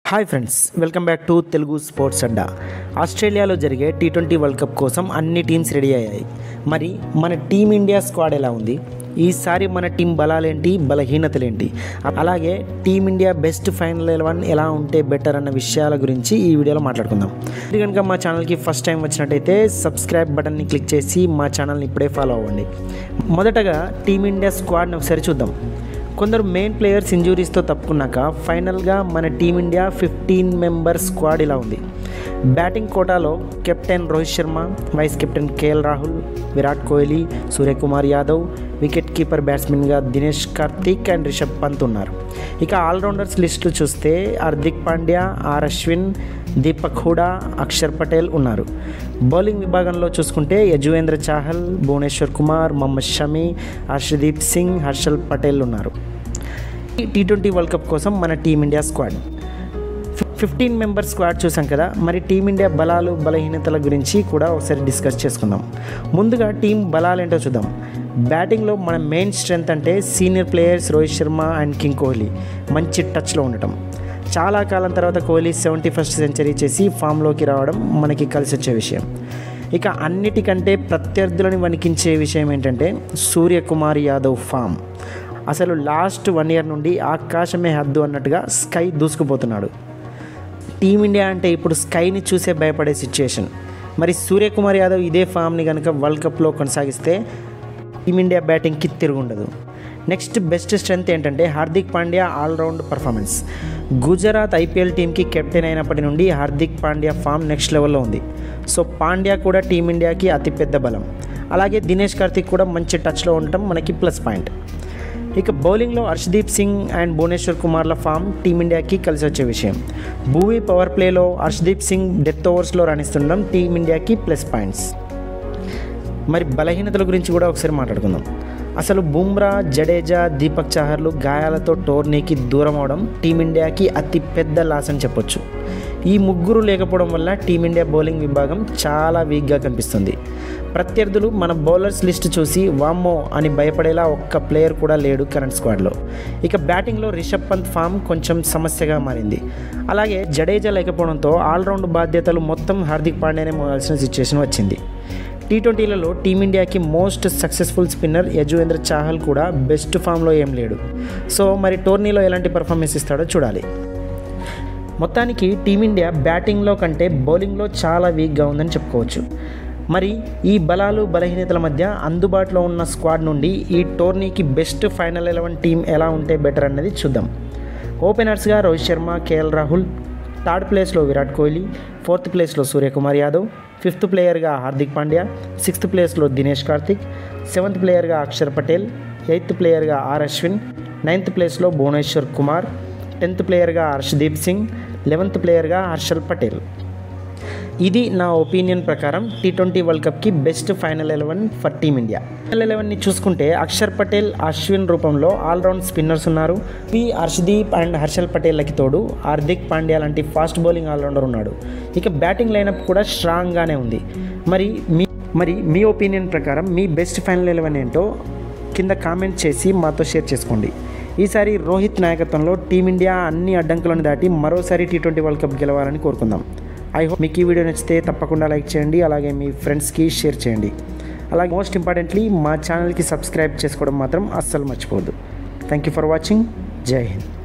hi friends welcome back to Telugu sports Adda ఆస్ట్రేలియాలో జరిగే tea twenty world cup కోసం అన్ని టీమ్స్ రెడీ అయ్యాయి మరి మన టీమిండియా స్క్వాడ్ ఎలా ఉంది ఈసారి మన టీం బలాలేంటి బలహీనతలేంటి అలాగే టీమిండియా బెస్ట్ ఫైనల్ ఎలెవన్ ఎలా ఉంటే బెటర్ అన్న విషయాల గురించి ఈ వీడియోలో మాట్లాడుకుందాం ఇది కనుక మా ఛానల్కి ఫస్ట్ టైం వచ్చినట్టయితే సబ్స్క్రైబ్ బటన్ని క్లిక్ చేసి మా ఛానల్ని ఇప్పుడే ఫాలో అవ్వండి మొదటగా టీమిండియా స్క్వాడ్ని ఒకసారి చూద్దాం కొందరు మెయిన్ ప్లేయర్స్ ఇంజురీస్తో తప్పుకున్నాక ఫైనల్గా మన టీమిండియా ఫిఫ్టీన్ మెంబర్ స్క్వాడ్ ఇలా ఉంది బ్యాటింగ్ కోటాలో captain Rohit Sharma vice captain KL Rahul Virat Kohli Suryakumar Yadav wicket keeper బ్యాట్స్మెన్గా దినేష్ కార్తీక్ అండ్ రిషబ్ పంత్ ఉన్నారు ఇక ఆల్రౌండర్స్ లిస్టు చూస్తే హార్దిక్ పాండ్యా ఆర్ అశ్విన్ దీపక్ హూడా అక్షర్ పటేల్ ఉన్నారు బౌలింగ్ విభాగంలో చూసుకుంటే యజువేంద్ర చాహల్ భువనేశ్వర్ కుమార్ మొహమ్మద్ షమి హర్షదీప్ సింగ్ హర్షల్ పటేల్ ఉన్నారు టీ ట్వంటీ వరల్డ్ కప్ కోసం మన team india squad fifteen member squad చూసాం కదా మరి టీమిండియా బలాలు బలహీనతల గురించి కూడా ఒకసారి డిస్కస్ చేసుకుందాం ముందుగా టీం బలాలు ఏంటో చూద్దాం బ్యాటింగ్లో మన మెయిన్ స్ట్రెంగ్త్ అంటే senior players Rohit Sharma and king Kohli మంచి టచ్లో ఉండటం చాలా కాలం తర్వాత కోహ్లీ సెవెంటీ ఫస్ట్ సెంచరీ చేసి ఫామ్లోకి రావడం మనకి కలిసి వచ్చే విషయం ఇక అన్నిటికంటే ప్రత్యర్థులను వణికించే విషయం ఏంటంటే సూర్యకుమార్ యాదవ్ ఫామ్ అసలు లాస్ట్ వన్ ఇయర్ నుండి ఆకాశమే హద్దు అన్నట్టుగా స్కై దూసుకుపోతున్నాడు టీమిండియా అంటే ఇప్పుడు స్కైని చూసే భయపడే సిచ్యుయేషన్ మరి సూర్యకుమార్ యాదవ్ ఇదే ఫామ్ని కనుక వరల్డ్ కప్లో కొనసాగిస్తే టీమిండియా బ్యాటింగ్కి తిరుగుండదు నెక్స్ట్ బెస్ట్ స్ట్రెంత్ ఏంటంటే Hardik Pandya allround performance Gujarat IPL టీంకి కెప్టెన్ అయినప్పటి నుండి హార్దిక్ పాండ్యా ఫామ్ నెక్స్ట్ లెవెల్లో ఉంది సో పాండ్యా కూడా టీమిండియాకి అతిపెద్ద బలం అలాగే దినేష్ కార్తిక్ కూడా మంచి టచ్లో ఉండటం మనకి ప్లస్ పాయింట్ ఇక బౌలింగ్లో హర్షదీప్ సింగ్ అండ్ భువనేశ్వర్ కుమార్ల ఫామ్ టీమిండియాకి కలిసి వచ్చే విషయం భూవీ పవర్ ప్లేలో హర్షదీప్ సింగ్ డెత్ ఓవర్స్లో రాణిస్తుండడం టీమిండియాకి ప్లస్ పాయింట్స్ మరి బలహీనతల గురించి కూడా ఒకసారి మాట్లాడుకుందాం అసలు బుమ్రా జడేజా దీపక్ చాహర్లు గాయాలతో టోర్నీకి దూరం అవడం టీమిండియాకి అతి పెద్ద లాస్ అని చెప్పొచ్చు ఈ ముగ్గురు లేకపోవడం వల్ల టీమిండియా బౌలింగ్ విభాగం చాలా వీక్గా కనిపిస్తుంది ప్రత్యర్థులు మన బౌలర్స్ లిస్ట్ చూసి వామ్మో అని భయపడేలా ఒక్క ప్లేయర్ కూడా లేడు కరెంట్ స్క్వాడ్లో ఇక బ్యాటింగ్లో రిషబ్ పంత్ ఫామ్ కొంచెం సమస్యగా మారింది అలాగే జడేజా లేకపోవడంతో ఆల్రౌండ్ బాధ్యతలు మొత్తం హార్దిక్ పాండ్యానే మోగాల్సిన సిచ్యువేషన్ వచ్చింది టీ ట్వంటీలలో టీమిండియాకి most successful spinner Yuzvendra Chahal కూడా బెస్ట్ ఫామ్లో ఏం లేడు సో మరి టోర్నీలో ఎలాంటి పర్ఫార్మెన్స్ ఇస్తాడో చూడాలి మొత్తానికి టీమిండియా బ్యాటింగ్లో కంటే బౌలింగ్లో చాలా వీక్గా ఉందని చెప్పుకోవచ్చు మరి ఈ బలాలు బలహీనతల మధ్య అందుబాటులో ఉన్న స్క్వాడ్ నుండి ఈ టోర్నీకి బెస్ట్ ఫైనల్ ఎలెవెన్ టీం ఎలా ఉంటే బెటర్ అన్నది చూద్దాం ఓపెనర్స్గా రోహిత్ శర్మ కేఎల్ రాహుల్ థర్డ్ ప్లేస్లో విరాట్ కోహ్లీ ఫోర్త్ ప్లేస్లో సూర్యకుమార్ యాదవ్ ఫిఫ్త్ ప్లేయర్గా హార్దిక్ పాండ్యా సిక్స్త్ ప్లేస్లో దినేష్ కార్తిక్ సెవెంత్ ప్లేయర్గా అక్షర్ పటేల్ ఎయిత్ ప్లేయర్గా ఆర్ అశ్విన్ నైన్త్ ప్లేస్లో భువనేశ్వర్ కుమార్ టెన్త్ ప్లేయర్గా హర్షదీప్ సింగ్ లెవెన్త్ ప్లేయర్గా హర్షల్ పటేల్ ఇది నా ఒపీనియన్ ప్రకారం టీ ట్వంటీ వరల్డ్ కప్కి best final eleven for team india final ఎలెవెన్ని చూసుకుంటే అక్షర్ పటేల్ అశ్విన్ రూపంలో ఆల్రౌండ్ స్పిన్నర్స్ ఉన్నారు పి హర్షదీప్ అండ్ హర్షల్ పటేల్లకి తోడు హార్దిక్ పాండ్యా లాంటి ఫాస్ట్ బౌలింగ్ ఆల్రౌండర్ ఉన్నాడు ఇక బ్యాటింగ్ లైనప్ కూడా స్ట్రాంగ్గానే ఉంది మరి మీ మరి మీ ఒపీనియన్ ప్రకారం మీ బెస్ట్ ఫైనల్ ఎలెవెన్ ఏంటో కింద కామెంట్ చేసి మాతో షేర్ చేసుకోండి ఈసారి రోహిత్ నాయకత్వంలో టీమిండియా అన్ని అడ్డంకులను దాటి మరోసారి టీ ట్వంటీ వరల్డ్ కప్ గెలవాలని కోరుకుందాం ఐ హోప్ మీకు ఈ వీడియో నచ్చితే తప్పకుండా లైక్ చేయండి అలాగే మీ ఫ్రెండ్స్కి షేర్ చేయండి అలాగే మోస్ట్ ఇంపార్టెంట్లీ మా ఛానల్కి సబ్స్క్రైబ్ చేసుకోవడం మాత్రం అస్సలు మర్చిపోవద్దు థ్యాంక్ యూ ఫర్ వాచింగ్ జై హింద్